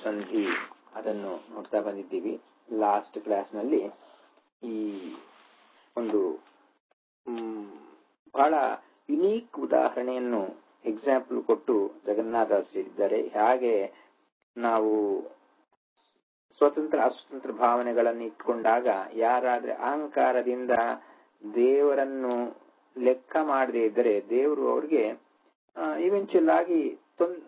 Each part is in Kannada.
ಸಂಧಿ ಅದನ್ನು ನೋಡ್ತಾ ಬಂದಿದ್ದೀವಿ ಲಾಸ್ಟ್ ಕ್ಲಾಸ್ನಲ್ಲಿ ಈ ಒಂದು ಮ್, ಬಹಳ ಯುನೀಕ್ ಉದಾಹರಣೆಯನ್ನು ಎಕ್ಸಾಂಪಲ್ ಕೊಟ್ಟು ಜಗನ್ನಾಥ ಹೇಳಿದ್ದಾರೆ ಹಾಗೆ ನಾವು ಸ್ವತಂತ್ರ ಅಸ್ವತಂತ್ರ ಭಾವನೆಗಳನ್ನು ಇಟ್ಕೊಂಡಾಗ ಯಾರಾದ್ರೆ ಅಹಂಕಾರದಿಂದ ದೇವರನ್ನು ಲೆಕ್ಕ ಮಾಡದೇ ಇದ್ದರೆ ದೇವರು ಅವ್ರಿಗೆ ಇವೆಂಚುಯಲ್ ಆಗಿ ತೊನ್-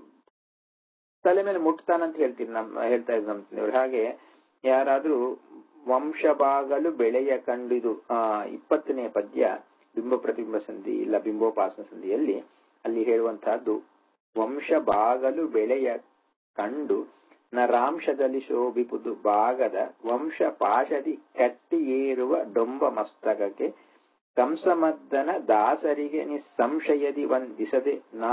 ತಲೆ ಮೇಲೆ ಮುಟ್ತಾನಂತ ಹೇಳ್ತೀನಿ ನಮ್ಮ ಹೇಳ್ತಾ ಇದ್ರು ನಮ್ಮ ತಂದೆಯವರು ಹಾಗೆ ಯಾರಾದ್ರೂ ವಂಶ ಬಾಗಲು ಬೆಳೆಯ ಕಂಡಿದು ಆ ಇಪ್ಪತ್ತನೇ ಪದ್ಯ ಬಿಂಬ ಪ್ರತಿಬಿಂಬ ಸಂಧಿ ಇಲ್ಲ ಬಿಂಬೋಪಾಸನ ಸಂಧಿಯಲ್ಲಿ ಅಲ್ಲಿ ಹೇಳುವಂತಹದ್ದು ವಂಶ ಬಾಗಲು ಬೆಳೆಯ ಕಂಡು ನರಾಂಶದಲ್ಲಿ ಶೋಭಿಪುದು ಭಾಗದ ವಂಶ ಪಾಶದಿ ಕಟ್ಟಿ ಏರುವ ಡೊಂಬ ಮಸ್ತಕಕ್ಕೆ ಕಂಸಮದ್ದನ ದಾಸರಿಗೆ ನಿಸ್ಸಂಶಯದಿ ವಂದಿಸದೆ ನಾ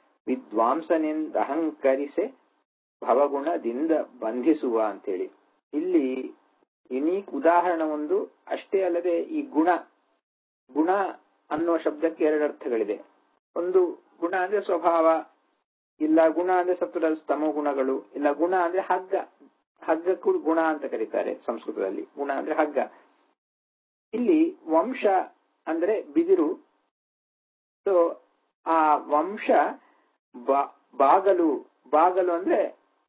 ವಿದ್ವಾಂಸನೆಂದಹಂಕರಿಸೆ ಭವಗುಣದಿಂದ ಬಂಧಿಸುವ ಅಂತೇಳಿ ಇಲ್ಲಿ ಯುನೀಕ್ ಉದಾಹರಣ ಒಂದು ಅಷ್ಟೇ ಅಲ್ಲದೆ ಈ ಗುಣ ಗುಣ ಅನ್ನುವ ಶಬ್ದಕ್ಕೆ ಎರಡು ಅರ್ಥಗಳಿದೆ ಒಂದು ಗುಣ ಅಂದ್ರೆ ಸ್ವಭಾವ ಇಲ್ಲ ಗುಣ ಅಂದ್ರೆ ಸತ್ವದ ಸ್ತಮ ಗುಣಗಳು ಇಲ್ಲ ಗುಣ ಅಂದ್ರೆ ಹಗ್ಗ ಹಗ್ಗಕ್ಕೂ ಗುಣ ಅಂತ ಕರೀತಾರೆ ಸಂಸ್ಕೃತದಲ್ಲಿ ಗುಣ ಅಂದ್ರೆ ಹಗ್ಗ ಇಲ್ಲಿ ವಂಶ ಅಂದ್ರೆ ಬಿದಿರು ಸೊ ಆ ವಂಶ ಬಾ- ಬಾಗಲು ಬಾಗಲು ಅಂದ್ರೆ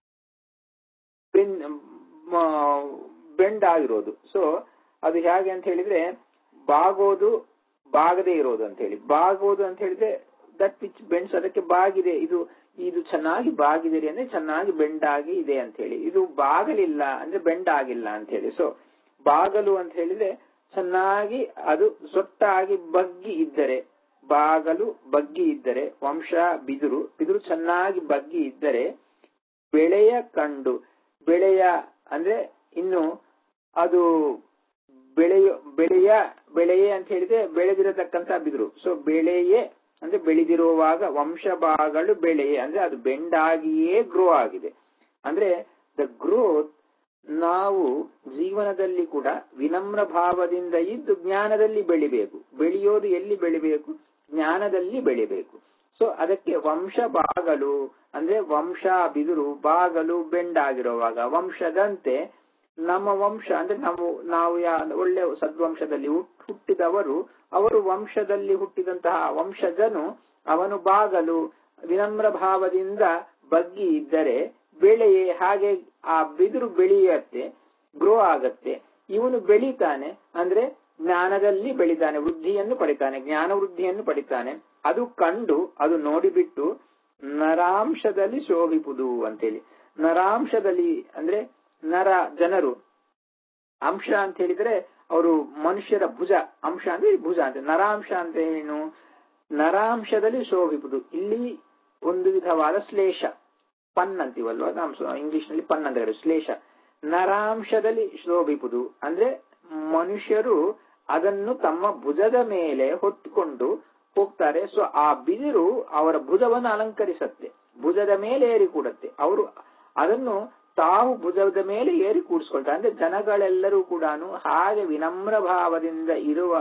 ಬೆನ್- ಮ- ಬೆಂಡ್ ಆಗಿರೋದು ಸೊ ಅದು ಹೇಗೆ ಅಂತ ಹೇಳಿದ್ರೆ ಬಾಗೋದು ಬಾಗದೆ ಇರೋದು ಅಂತ ಹೇಳಿ ಬಾಗೋದು ಅಂತ ಹೇಳಿದ್ರೆ ದಟ್ ವಿಚ್ ಬೆಂಡ್ಸ್ ಅದಕ್ಕೆ ಬಾಗಿದೆ ಇದು ಇದು ಚೆನ್ನಾಗಿ ಬಾಗಿದೆ ರೀ ಅಂದ್ರೆ ಚೆನ್ನಾಗಿ ಬೆಂಡ್ ಆಗಿ ಇದೆ ಅಂತ ಹೇಳಿ ಇದು ಬಾಗಲಿಲ್ಲ ಅಂದ್ರೆ ಬೆಂಡ್ ಆಗಿಲ್ಲ ಅಂತ ಹೇಳಿ ಸೊ ಬಾಗಲು ಅಂತ ಹೇಳಿದ್ರೆ ಚೆನ್ನಾಗಿ ಅದು ಸೊಟ್ಟಾಗಿ ಬಗ್ಗಿ ಇದ್ದರೆ ಬಾಗಲು ಬಗ್ಗಿ ಇದ್ದರೆ ವಂಶ ಬಿದಿರು ಬಿದಿರು ಚೆನ್ನಾಗಿ ಬಗ್ಗಿ ಇದ್ದರೆ ಬೆಳೆಯ ಕಂಡು ಬೆಳೆಯ ಅಂದ್ರೆ ಇನ್ನು ಅದು ಬೆಳೆಯ ಬೆಳೆಯ ಬೆಳೆಯೇ ಅಂತ ಹೇಳಿದ್ರೆ ಬೆಳೆದಿರತಕ್ಕಂತ ಬಿದಿರು ಸೊ ಬೆಳೆಯೇ ಅಂದ್ರೆ ಬೆಳೆದಿರುವಾಗ ವಂಶ ಭಾಗಗಳು ಬೆಳೆಯೇ ಅಂದ್ರೆ ಅದು ಬೆಂಡಾಗಿಯೇ ಗ್ರೋ ಆಗಿದೆ ಅಂದ್ರೆ ದ ಗ್ರೋತ್ ನಾವು ಜೀವನದಲ್ಲಿ ಕೂಡ ವಿನಮ್ರ ಭಾವದಿಂದ ಇದ್ದು ಜ್ಞಾನದಲ್ಲಿ ಬೆಳಿಬೇಕು ಬೆಳೆಯೋದು ಎಲ್ಲಿ ಬೆಳಿಬೇಕು ಜ್ಞಾನದಲ್ಲಿ ಬೆಳಿಬೇಕು ಸೊ ಅದಕ್ಕೆ ವಂಶ ಬಾಗಲು ಅಂದ್ರೆ ವಂಶ ಬಿದಿರು ಬಾಗಲು ಬೆಂಡಾಗಿರುವಾಗ ವಂಶದಂತೆ ನಮ್ಮ ವಂಶ ಅಂದ್ರೆ ನಾವು ನಾವು ಯಾ ಒಳ್ಳೆ ಸದ್ವಂಶದಲ್ಲಿ ಹುಟ್- ಹುಟ್ಟಿದವರು ಅವರು ವಂಶದಲ್ಲಿ ಹುಟ್ಟಿದಂತಹ ವಂಶಜನು ಅವನು ಬಾಗಲು ವಿನಮ್ರ ಭಾವದಿಂದ ಬಗ್ಗಿ ಇದ್ದರೆ ಬೆಳೆಯೇ ಹಾಗೆ ಆ ಬಿದಿರು ಬೆಳೆಯತ್ತೆ ಗ್ರೋ ಆಗತ್ತೆ ಇವನು ಬೆಳಿತಾನೆ ಅಂದ್ರೆ ಜ್ಞಾನದಲ್ಲಿ ಬೆಳಿತಾನೆ ವೃದ್ಧಿಯನ್ನು ಪಡಿತಾನೆ ಜ್ಞಾನ ವೃದ್ಧಿಯನ್ನು ಪಡಿತಾನೆ ಅದು ಕಂಡು ಅದು ನೋಡಿಬಿಟ್ಟು ನರಾಂಶದಲ್ಲಿ ಶೋಭಿಪುದು ಅಂತೇಳಿ ನರಾಂಶದಲ್ಲಿ ಅಂದ್ರೆ ನರ ಜನರು ಅಂಶ ಅಂತ ಹೇಳಿದ್ರೆ ಅವರು ಮನುಷ್ಯರ ಭುಜ ಅಂಶ ಅಂದ್ರೆ ಭುಜ ಅಂತ ನರಾಂಶ ಅಂತ ಏನು ನರಾಂಶದಲ್ಲಿ ಶೋಭಿಪುದು ಇಲ್ಲಿ ಒಂದು ವಿಧವಾದ ಶ್ಲೇಷ ಪನ್ ಅಂತೀವಲ್ವ ನಾವು ಇಂಗ್ಲಿಷ್ ನಲ್ಲಿ ಪನ್ ಅಂತ ಹೇಳಿ ಶ್ಲೇಷ ನರಾಂಶದಲ್ಲಿ ಶೋಭಿಪುದು ಅಂದ್ರೆ ಮನುಷ್ಯರು ಅದನ್ನು ತಮ್ಮ ಭುಜದ ಮೇಲೆ ಹೊತ್ತುಕೊಂಡು ಹೋಗ್ತಾರೆ ಸೊ ಆ ಬಿದಿರು ಅವರ ಭುಜವನ್ನು ಅಲಂಕರಿಸತ್ತೆ ಭುಜದ ಮೇಲೆ ಏರಿ ಕೂಡತ್ತೆ ಅವರು ಅದನ್ನು ತಾವು ಭುಜದ ಮೇಲೆ ಏರಿ ಕೂಡಿಸ್ಕೊಳ್ತಾರೆ ಅಂದ್ರೆ ಜನಗಳೆಲ್ಲರೂ ಕೂಡ ಹಾಗೆ ವಿನಮ್ರ ಭಾವದಿಂದ ಇರುವ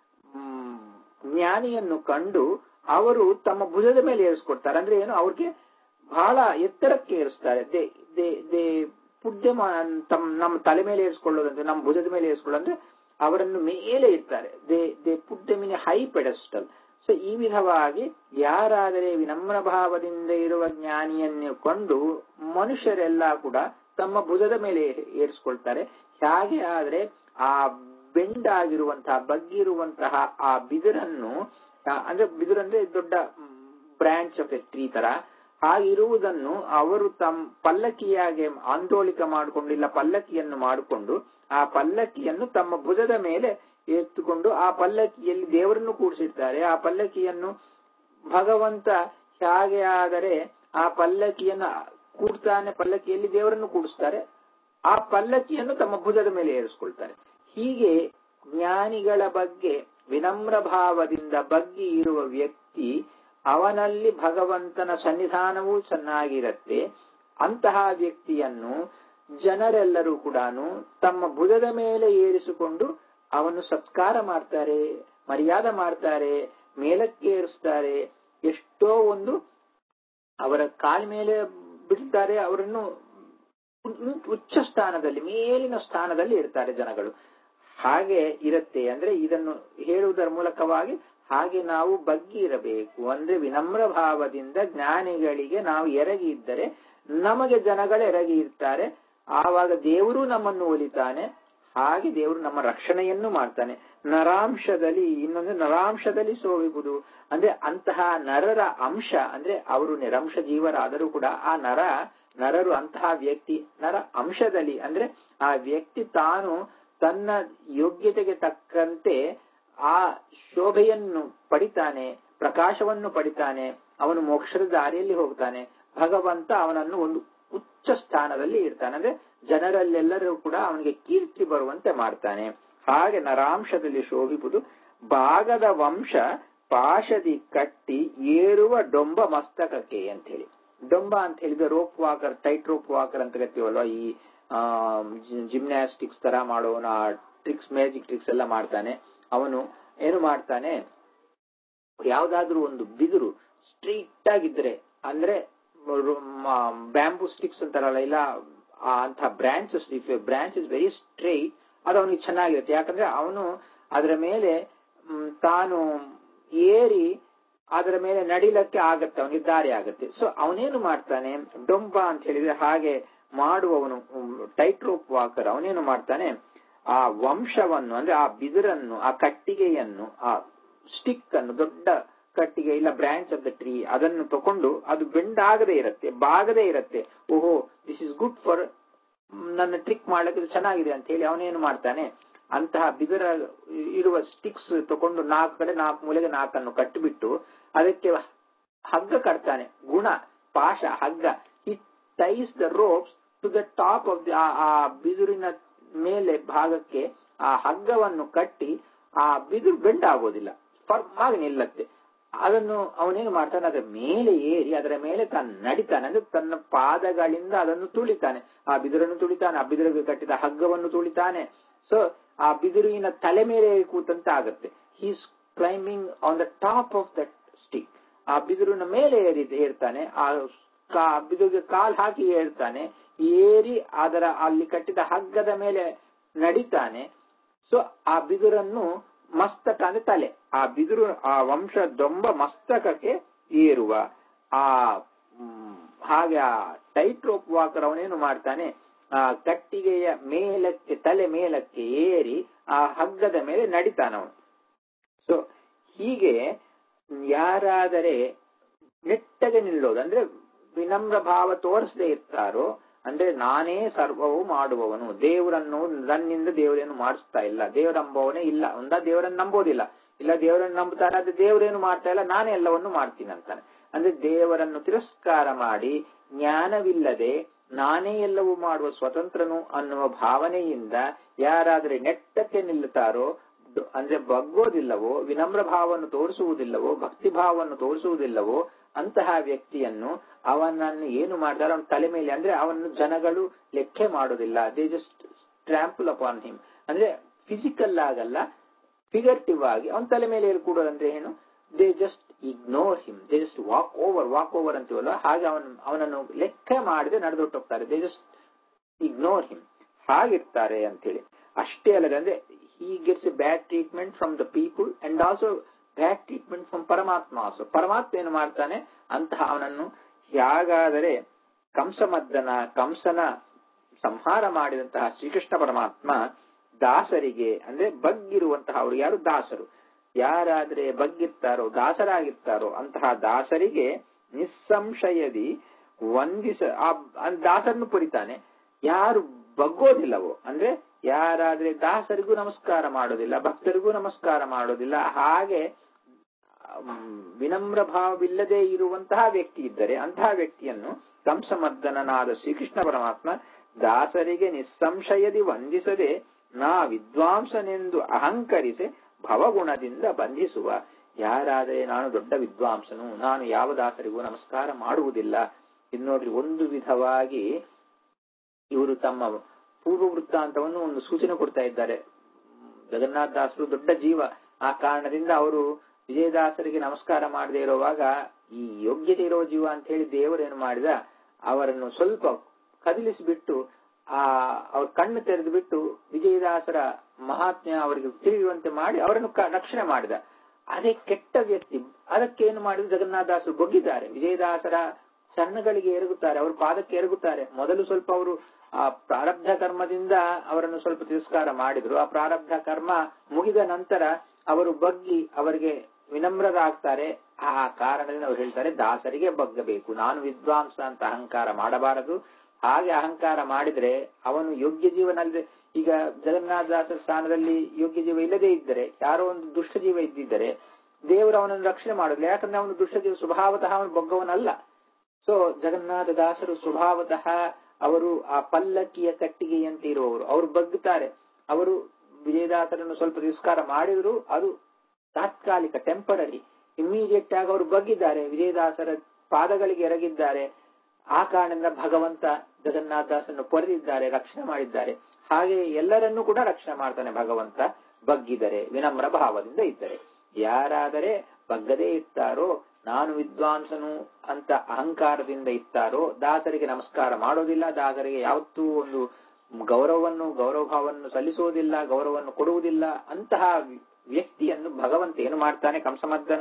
ಮ್, ಜ್ಞಾನಿಯನ್ನು ಕಂಡು ಅವರು ತಮ್ಮ ಭುಜದ ಮೇಲೆ ಏರಿಸ್ಕೊಡ್ತಾರೆ ಅಂದ್ರೆ ಏನು ಅವ್ರಿಗೆ ಬಹಳ ಎತ್ತರಕ್ಕೆ ಏರಿಸ್ತಾರೆ ದೇ ದೇ ದೇ ಪುಡ್ಯ ತಮ್ಮ ನಮ್ಮ ತಲೆ ಮೇಲೆ ಏರಿಸ್ಕೊಳ್ಳೋದಂದ್ರೆ ನಮ್ಮ ಭುಜದ ಮೇಲೆ ಏರಿಸ್ಕೊಳ್ಳೋದಂದ್ರೆ ಅವರನ್ನು ಮೇಲೆ ಇರ್ತಾರೆ they they put you mean high pedestal so ಈ ವಿಧವಾಗಿ ಯಾರಾದರೆ ವಿನಮ್ರ ಭಾವದಿಂದ ಇರುವ ಜ್ಞಾನಿಯನ್ನು ಕೊಂಡು ಮನುಷ್ಯರೆಲ್ಲ ಕೂಡ ತಮ್ಮ ಭುಜದ ಮೇಲೆ ಏರಿಸ್ಕೊಳ್ತಾರೆ ಹಾಗೆ ಆದ್ರೆ ಆ ಬೆಂಡಾಗಿರುವಂತಹ ಬಗ್ಗಿರುವಂತಹ ಆ ಬಿದಿರನ್ನು ಆ, ಅಂದ್ರೆ ಬಿದಿರಂದ್ರೆ ದೊಡ್ಡ ಬ್ರಾಂಚ್ ಆಫ್ ಎ ಟ್ರೀ ತರ ಹಾಗಿರುವುದನ್ನು ಅವರು ತಮ್ಮ ಪಲ್ಲಕ್ಕಿಯಾಗೆ ಆಂದೋಲಿಕ ಮಾಡಿಕೊಂಡು ಇಲ್ಲ ಪಲ್ಲಕ್ಕಿಯನ್ನು ಮಾಡಿಕೊಂಡು ಆ ಪಲ್ಲಕ್ಕಿಯನ್ನು ತಮ್ಮ ಭುಜದ ಮೇಲೆ ಎತ್ತುಕೊಂಡು ಆ ಪಲ್ಲಕ್ಕಿಯಲ್ಲಿ ದೇವರನ್ನು ಕೂಡಿಸಿರ್ತಾರೆ ಆ ಪಲ್ಲಕ್ಕಿಯನ್ನು ಭಗವಂತ ಹೇಗೆ ಆದರೆ ಆ ಪಲ್ಲಕ್ಕಿಯನ್ನು ಕೂಡ್ತಾನೆ ಪಲ್ಲಕ್ಕಿಯಲ್ಲಿ ದೇವರನ್ನು ಕೂಡಿಸ್ತಾರೆ ಆ ಪಲ್ಲಕ್ಕಿಯನ್ನು ತಮ್ಮ ಭುಜದ ಮೇಲೆ ಏರಿಸ್ಕೊಳ್ತಾರೆ ಹೀಗೆ ಜ್ಞಾನಿಗಳ ಬಗ್ಗೆ ವಿನಮ್ರ ಭಾವದಿಂದ ಬಗ್ಗಿ ಇರುವ ವ್ಯಕ್ತಿ ಅವನಲ್ಲಿ ಭಗವಂತನ ಸನ್ನಿಧಾನವೂ ಚೆನ್ನಾಗಿರತ್ತೆ ಅಂತಹ ವ್ಯಕ್ತಿಯನ್ನು ಜನರೆಲ್ಲರೂ ಕೂಡ ತಮ್ಮ ಭುಜದ ಮೇಲೆ ಏರಿಸಿಕೊಂಡು ಅವನು ಸತ್ಕಾರ ಮಾಡ್ತಾರೆ ಮರ್ಯಾದೆ ಮಾಡ್ತಾರೆ ಮೇಲಕ್ಕೆ ಏರಿಸ್ತಾರೆ ಎಷ್ಟೋ ಒಂದು ಅವರ ಕಾಲ ಮೇಲೆ ಬಿಡ್ತಾರೆ ಅವರನ್ನು ಉ- ಉಚ್ಚ ಸ್ಥಾನದಲ್ಲಿ ಮೇಲಿನ ಸ್ಥಾನದಲ್ಲಿ ಇರ್ತಾರೆ ಜನಗಳು ಹಾಗೆ ಇರುತ್ತೆ ಅಂದ್ರೆ ಇದನ್ನು ಹೇಳುವುದರ ಮೂಲಕವಾಗಿ ಹಾಗೆ ನಾವು ಬಗ್ಗಿ ಇರಬೇಕು ಅಂದ್ರೆ ವಿನಮ್ರ ಭಾವದಿಂದ ಜ್ಞಾನಿಗಳಿಗೆ ನಾವು ಎರಗಿ ಇದ್ದರೆ ನಮಗೆ ಜನಗಳು ಎರಗಿ ಇರ್ತಾರೆ ಆವಾಗ ದೇವರು ನಮ್ಮನ್ನು ಒಲಿತಾನೆ ಹಾಗೆ ದೇವರು ನಮ್ಮ ರಕ್ಷಣೆಯನ್ನು ಮಾಡ್ತಾನೆ ನರಾಂಶದಲ್ಲಿ ಇನ್ನೊಂದು ನರಾಂಶದಲ್ಲಿ ಸೋವಿಬುದು ಅಂದ್ರೆ ಅಂತಹ ನರರ ಅಂಶ ಅಂದ್ರೆ ಅವರು ನಿರಂಶ ಜೀವರಾದರೂ ಕೂಡ ಆ ನರ ನರರು ಅಂತಹ ವ್ಯಕ್ತಿ ನರ ಅಂಶದಲ್ಲಿ ಅಂದ್ರೆ ಆ ವ್ಯಕ್ತಿ ತಾನು ತನ್ನ ಯೋಗ್ಯತೆಗೆ ತಕ್ಕಂತೆ ಆ ಶೋಭೆಯನ್ನು ಪಡಿತಾನೆ ಪ್ರಕಾಶವನ್ನು ಪಡಿತಾನೆ ಅವನು ಮೋಕ್ಷದ ದಾರಿಯಲ್ಲಿ ಹೋಗ್ತಾನೆ ಭಗವಂತ ಅವನನ್ನು ಒಂದು ಉಚ್ಚ ಸ್ಥಾನದಲ್ಲಿ ಇರ್ತಾನೆ ಅಂದ್ರೆ ಜನರಲ್ಲೆಲ್ಲರೂ ಕೂಡ ಅವನಿಗೆ ಕೀರ್ತಿ ಬರುವಂತೆ ಮಾಡ್ತಾನೆ ಹಾಗೆ ನರಾಂಶದಲ್ಲಿ ಶೋಭಿಪುದು ಭಾಗದ ವಂಶ ಪಾಶದಿ ಕಟ್ಟಿ ಏರುವ ಡೊಂಬ ಮಸ್ತಕಕ್ಕೆ ಅಂತ ಹೇಳಿ ಡೊಂಬ ಅಂತ ಹೇಳಿದ್ರೆ rope walker tight rope walker ಅಂತ ಕರಿತೀವಲ್ವಾ ಈ ಜಿಮ್ನಾಸ್ಟಿಕ್ಸ್ ತರ ಮಾಡೋನ ಟ್ರಿಕ್ಸ್ ಮ್ಯಾಜಿಕ್ ಟ್ರಿಕ್ಸ್ ಎಲ್ಲ ಮಾಡ್ತಾನೆ ಅವನು ಏನು ಮಾಡ್ತಾನೆ ಯಾವ್ದಾದ್ರೂ ಒಂದು ಬಿದಿರು ಸ್ಟ್ರೈಟ್ ಆಗಿದ್ರೆ ಅಂದ್ರೆ ಬ್ಯಾಂಬೂ ಸ್ಟಿಕ್ಸ್ ಅಂತಾರಲ್ಲ ಇಲ್ಲ ಆ ಅಂತಹ branches if branch is very straight ಅದು ಅವನಿಗೆ ಚೆನ್ನಾಗಿರುತ್ತೆ ಯಾಕಂದ್ರೆ ಅವನು ಅದರ ಮೇಲೆ ಮ್, ತಾನು ಏರಿ ಅದರ ಮೇಲೆ ನಡಿಲಕ್ಕೆ ಆಗತ್ತೆ ಅವನಿಗೆ ದಾರಿ ಆಗತ್ತೆ ಸೊ ಅವನೇನು ಮಾಡ್ತಾನೆ ಡೊಂಬ ಅಂತ ಹೇಳಿದ್ರೆ ಹಾಗೆ ಮಾಡುವವನು ಟೈಟ್ ರೋಪ್ ವಾಕರ್ ಅವನೇನು ಮಾಡ್ತಾನೆ ಆ ವಂಶವನ್ನು ಅಂದ್ರೆ ಆ ಬಿದಿರನ್ನು ಆ ಕಟ್ಟಿಗೆಯನ್ನು ಆ ಸ್ಟಿಕ್ ಅನ್ನು ದೊಡ್ಡ ಕಟ್ಟಿಗೆ ಇಲ್ಲ ಬ್ರಾಂಚ್ ಆಫ್ ದ ಟ್ರೀ ಅದನ್ನು ತಕೊಂಡು ಅದು ಬೆಂಡಾಗದೆ ಇರುತ್ತೆ ಬಾಗದೆ ಇರುತ್ತೆ ಓಹೋ ದಿಸ್ ಇಸ್ ಗುಡ್ ಫಾರ್ ನನ್ನ ಟ್ರಿಕ್ ಮಾಡ್ಲಿಕ್ಕೆ ಇದು ಚೆನ್ನಾಗಿದೆ ಅಂತ ಹೇಳಿ ಅವನೇನು ಮಾಡ್ತಾನೆ ಅಂತಹ ಬಿದಿರ ಇರುವ ಸ್ಟಿಕ್ಸ್ ತಕೊಂಡು ನಾಲ್ಕು ಕಡೆ ನಾಲ್ಕು ಮೂಲೆಗೆ ನಾಲ್ಕನ್ನು ಕಟ್ಟಿಬಿಟ್ಟು ಅದಕ್ಕೆ ಹಗ್ಗ ಕಟ್ತಾನೆ ಗುಣ ಪಾಶ ಹಗ್ಗ ಈ ties the ropes to the top of the ಆ ಬಿದಿರಿನ ಮೇಲೆ ಭಾಗಕ್ಕೆ ಆ ಹಗ್ಗವನ್ನು ಕಟ್ಟಿ ಆ ಬಿದಿರು ಬೆಂಡ್ ಆಗೋದಿಲ್ಲ ಫರ್ಮ್ ಆಗಿ ನಿಲ್ಲತ್ತೆ ಅದನ್ನು ಅವನೇನು ಮಾಡ್ತಾನೆ ಅದರ ಮೇಲೆ ಏರಿ ಅದರ ಮೇಲೆ ತಾನು ನಡಿತಾನೆ ಅಂದ್ರೆ ತನ್ನ ಪಾದಗಳಿಂದ ಅದನ್ನು ತುಳಿತಾನೆ ಆ ಬಿದಿರನ್ನು ತುಳಿತಾನೆ ಆ ಬಿದಿರಿಗೆ ಕಟ್ಟಿದ ಹಗ್ಗವನ್ನು ತುಳಿತಾನೆ ಸೊ ಆ ಬಿದಿರಿನ ತಲೆ ಮೇಲೆ ಕೂತಂತ ಆಗುತ್ತೆ he's climbing on the top of that stick ಆ ಬಿದಿರಿನ ಮೇಲೆ ಏರಿ ಏರ್ತಾನೆ ಆ ಕಾ- ಬಿದಿರಿಗೆ ಕಾಲ್ ಹಾಕಿ ಏರ್ತಾನೆ ಏರಿ ಅದರ ಅಲ್ಲಿ ಕಟ್ಟಿದ ಹಗ್ಗದ ಮೇಲೆ ನಡಿತಾನೆ ಸೊ ಆ ಬಿದಿರನ್ನು ಮಸ್ತಕ ಅಂದ್ರೆ ತಲೆ ಆ ಬಿದಿರು ಆ ವಂಶ ದೊಂಬ ಮಸ್ತಕಕ್ಕೆ ಏರುವ ಆ ಮ್, ಹಾಗೆ ಆ ಟೈಟ್ ರೋಪ್ ವಾಕರ್ ಅವನೇನು ಮಾಡ್ತಾನೆ ಆ ಕಟ್ಟಿಗೆಯ ಮೇಲಕ್ಕೆ ತಲೆ ಮೇಲಕ್ಕೆ ಏರಿ ಆ ಹಗ್ಗದ ಮೇಲೆ ನಡಿತಾನವನು ಸೊ ಹೀಗೆ ಯಾರಾದರೆ ನೆಟ್ಟಗೆ ನಿಲ್ಲೋದು ಅಂದ್ರೆ ವಿನಮ್ರ ಭಾವ ತೋರಿಸದೇ ಇರ್ತಾರೋ ಅಂದ್ರೆ ನಾನೇ ಸರ್ವವು ಮಾಡುವವನು ದೇವರನ್ನು ನನ್ನಿಂದ ದೇವರೇನು ಮಾಡಿಸ್ತಾ ಇಲ್ಲ ದೇವರಂಬವನೇ ಇಲ್ಲ ಒಂದ ದೇವರನ್ನು ನಂಬೋದಿಲ್ಲ ಇಲ್ಲ ದೇವರನ್ನು ನಂಬುತ್ತಾರೆ ಅದು ದೇವರೇನು ಮಾಡ್ತಾ ಇಲ್ಲ ನಾನೇ ಎಲ್ಲವನ್ನು ಮಾಡ್ತೀನಿ ಅಂತಾನೆ ಅಂದ್ರೆ ದೇವರನ್ನು ತಿರಸ್ಕಾರ ಮಾಡಿ ಜ್ಞಾನವಿಲ್ಲದೆ ನಾನೇ ಎಲ್ಲವೂ ಮಾಡುವ ಸ್ವತಂತ್ರನು ಅನ್ನುವ ಭಾವನೆಯಿಂದ ಯಾರಾದರೆ ನೆಟ್ಟಕ್ಕೆ ನಿಲ್ಲುತ್ತಾರೋ ಡ್- ಅಂದ್ರೆ ಬಗ್ಗೋದಿಲ್ಲವೋ ವಿನಮ್ರ ಭಾವವನ್ನು ತೋರಿಸುವುದಿಲ್ಲವೋ ಭಕ್ತಿ ಭಾವವನ್ನು ತೋರಿಸುವುದಿಲ್ಲವೋ ಅಂತಹ ವ್ಯಕ್ತಿಯನ್ನು ಅವನನ್ನು ಏನು ಮಾಡ್ತಾರೆ ಅವನ ತಲೆ ಮೇಲೆ ಅಂದ್ರೆ ಅವನು ಜನಗಳು ಲೆಕ್ಕೆ ಮಾಡೋದಿಲ್ಲ they just trample upon him ಅಂದ್ರೆ ಫಿಸಿಕಲ್ ಆಗಲ್ಲ ಫಿಗರ್ಟಿವ್ ಆಗಿ ಅವನ ತಲೆ ಮೇಲೆ ಏರಿ ಕೂಡೋದಂದ್ರೆ ಏನು they just ignore him they just walk over walk over ಅಂತೀವಲ್ಲ ಹಾಗೆ ಅವನ ಅವನನ್ನು ಲೆಕ್ಕ ಮಾಡದೆ ನಡೆದೊಟ್ಟೋಗ್ತಾರೆ ದೇ ಜಸ್ಟ್ ಇಗ್ನೋರ್ ಹಿಮ್ ಹಾಗಿರ್ತಾರೆ ಅಂತೇಳಿ ಅಷ್ಟೇ ಅಲ್ಲದೆ ಅಂದ್ರೆ he gets a bad treatment from the people and also bad treatment from ಪರಮಾತ್ಮ ಆಲ್ಸೋ ಪರಮಾತ್ಮ ಏನು ಮಾಡ್ತಾನೆ ಅಂತಹ ಅವನನ್ನು ಹೇಗಾದರೆ ಕಂಸಮದ್ದನ ಕಂಸನ ಸಂಹಾರ ಮಾಡಿದಂತಹ ಶ್ರೀಕೃಷ್ಣ ಪರಮಾತ್ಮ ದಾಸರಿಗೆ ಅಂದ್ರೆ ಬಗ್ಗಿರುವಂತಹ ಅವರು ಯಾರು ದಾಸರು ಯಾರಾದ್ರೆ ಬಗ್ಗಿರ್ತಾರೋ ದಾಸರಾಗಿರ್ತಾರೋ ಅಂತಹ ದಾಸರಿಗೆ ನಿಸ್ಸಂಶಯದಿ ವಂದಿಸ ಆ ಆ ದಾಸರನ್ನು ಪುರಿತಾನೆ ಯಾರು ಬಗ್ಗೋದಿಲ್ಲವೋ ಅಂದ್ರೆ ಯಾರಾದ್ರೆ ದಾಸರಿಗೂ ನಮಸ್ಕಾರ ಮಾಡೋದಿಲ್ಲ ಭಕ್ತರಿಗೂ ನಮಸ್ಕಾರ ಮಾಡೋದಿಲ್ಲ ಹಾಗೆ ಮ್, ವಿನಮ್ರ ಭಾವವಿಲ್ಲದೆ ಇರುವಂತಹ ವ್ಯಕ್ತಿ ಇದ್ದರೆ ಅಂತಹ ವ್ಯಕ್ತಿಯನ್ನು ಕಂಸಮರ್ದನನಾದ ಶ್ರೀಕೃಷ್ಣ ಪರಮಾತ್ಮ ದಾಸರಿಗೆ ನಿಸ್ಸಂಶಯದಿ ವಂದಿಸದೆ ನಾ ವಿದ್ವಾಂಸನೆಂದು ಅಹಂಕರಿಸಿ ಭವಗುಣದಿಂದ ಬಂಧಿಸುವ ಯಾರಾದರೆ ನಾನು ದೊಡ್ಡ ವಿದ್ವಾಂಸನು ನಾನು ಯಾವ ದಾಸರಿಗೂ ನಮಸ್ಕಾರ ಮಾಡುವುದಿಲ್ಲ ಇದು ನೋಡ್ರಿ ಒಂದು ವಿಧವಾಗಿ ಇವರು ತಮ್ಮ ಪೂರ್ವ ವೃತ್ತಾಂತವನ್ನು ಒಂದು ಸೂಚನೆ ಕೊಡ್ತಾ ಇದ್ದಾರೆ ಜಗನ್ನಾಥ ದಾಸರು ದೊಡ್ಡ ಜೀವ ಆ ಕಾರಣದಿಂದ ಅವರು ವಿಜಯದಾಸರಿಗೆ ನಮಸ್ಕಾರ ಮಾಡದೇ ಇರುವಾಗ ಈ ಯೋಗ್ಯತೆ ಇರೋ ಜೀವ ಅಂತ ಹೇಳಿ ದೇವರೇನು ಮಾಡಿದ ಅವರನ್ನು ಸ್ವಲ್ಪ ಕದಿಲಿಸಿಬಿಟ್ಟು ಆ ಅವ್ರ ಕಣ್ಣು ತೆರೆದು ಬಿಟ್ಟು ವಿಜಯದಾಸರ ಮಹಾತ್ಮ್ಯ ಅವರಿಗೆ ತಿಳಿಯುವಂತೆ ಮಾಡಿ ಅವರನ್ನು ಕ- ರಕ್ಷಣೆ ಮಾಡಿದ ಅದೇ ಕೆಟ್ಟ ವ್ಯಕ್ತಿ ಅದಕ್ಕೇನು ಮಾಡಿದ್ರು ಜಗನ್ನಾಥದಾಸರು ಬೊಗ್ಗಿದ್ದಾರೆ ವಿಜಯದಾಸರ ಚರಣಗಳಿಗೆ ಎರಗುತ್ತಾರೆ ಅವ್ರ ಪಾದಕ್ಕೆ ಎರಗುತ್ತಾರೆ ಮೊದಲು ಸ್ವಲ್ಪ ಅವರು ಆ ಪ್ರಾರಬ್ಧ ಕರ್ಮದಿಂದ ಅವರನ್ನು ಸ್ವಲ್ಪ ತಿರಸ್ಕಾರ ಮಾಡಿದ್ರು ಆ ಪ್ರಾರಬ್ಧ ಕರ್ಮ ಮುಗಿದ ನಂತರ ಅವರು ಬಗ್ಗಿ ಅವರಿಗೆ ವಿನಮ್ರರಾಗ್ತಾರೆ ಆ ಕಾರಣದಿಂದ ಅವ್ರು ಹೇಳ್ತಾರೆ ದಾಸರಿಗೆ ಬಗ್ಗಬೇಕು ನಾನು ವಿದ್ವಾಂಸ ಅಂತ ಅಹಂಕಾರ ಮಾಡಬಾರದು ಹಾಗೆ ಅಹಂಕಾರ ಮಾಡಿದ್ರೆ ಅವನು ಯೋಗ್ಯ ಜೀವನಲ್ಲಿ ಈಗ ಜಗನ್ನಾಥದಾಸರ ಸ್ಥಾನದಲ್ಲಿ ಯೋಗ್ಯ ಜೀವ ಇಲ್ಲದೇ ಇದ್ದರೆ ಯಾರೋ ಒಂದು ದುಷ್ಟ ಜೀವ ಇದ್ದಿದ್ದರೆ ದೇವರು ಅವನನ್ನು ರಕ್ಷಣೆ ಮಾಡುದಿಲ್ಲ ಯಾಕಂದ್ರೆ ಅವನು ದುಷ್ಟ ಜೀವ ಸ್ವಭಾವತಃ ಅವನು ಬಗ್ಗವನಲ್ಲ ಸೊ ಜಗನ್ನಾಥ ದಾಸರು ಸ್ವಭಾವತಃ ಅವರು ಆ ಪಲ್ಲಕ್ಕಿಯ ಕಟ್ಟಿಗೆಯಂತೆ ಇರುವವರು ಅವರು ಬಗ್ಗುತ್ತಾರೆ ಅವರು ವಿಜಯದಾಸರನ್ನು ಸ್ವಲ್ಪ ತಿರಸ್ಕಾರ ಮಾಡಿದ್ರು ಅದು ತಾತ್ಕಾಲಿಕ ಟೆಂಪರರಿ ಇಮ್ಮಿಡಿಯೇಟ್ ಆಗಿ ಅವರು ಬಗ್ಗಿದ್ದಾರೆ ವಿಜಯದಾಸರ ಪಾದಗಳಿಗೆ ಎರಗಿದ್ದಾರೆ ಆ ಕಾರಣದಿಂದ ಭಗವಂತ ಜಗನ್ನಾಥದಾಸನ್ನು ಪಡೆದಿದ್ದಾರೆ ರಕ್ಷಣೆ ಮಾಡಿದ್ದಾರೆ ಹಾಗೆ ಎಲ್ಲರನ್ನೂ ಕೂಡ ರಕ್ಷಣೆ ಮಾಡ್ತಾನೆ ಭಗವಂತ ಬಗ್ಗಿದರೆ ವಿನಮ್ರ ಭಾವದಿಂದ ಇದ್ದರೆ ಯಾರಾದರೆ ಬಗ್ಗದೇ ಇರ್ತಾರೋ ನಾನು ವಿದ್ವಾಂಸನು ಅಂತ ಅಹಂಕಾರದಿಂದ ಇರ್ತಾರೋ ದಾಸರಿಗೆ ನಮಸ್ಕಾರ ಮಾಡೋದಿಲ್ಲ ದಾಸರಿಗೆ ಯಾವತ್ತೂ ಒಂದು ಗೌರವವನ್ನು ಗೌರವ ಭಾವವನ್ನು ಸಲ್ಲಿಸುವುದಿಲ್ಲ ಗೌರವವನ್ನು ಕೊಡುವುದಿಲ್ಲ ಅಂತಹ ವ್ಯಕ್ತಿಯನ್ನು ಭಗವಂತ ಏನು ಮಾಡ್ತಾನೆ ಕಂಸಮದ್ದನ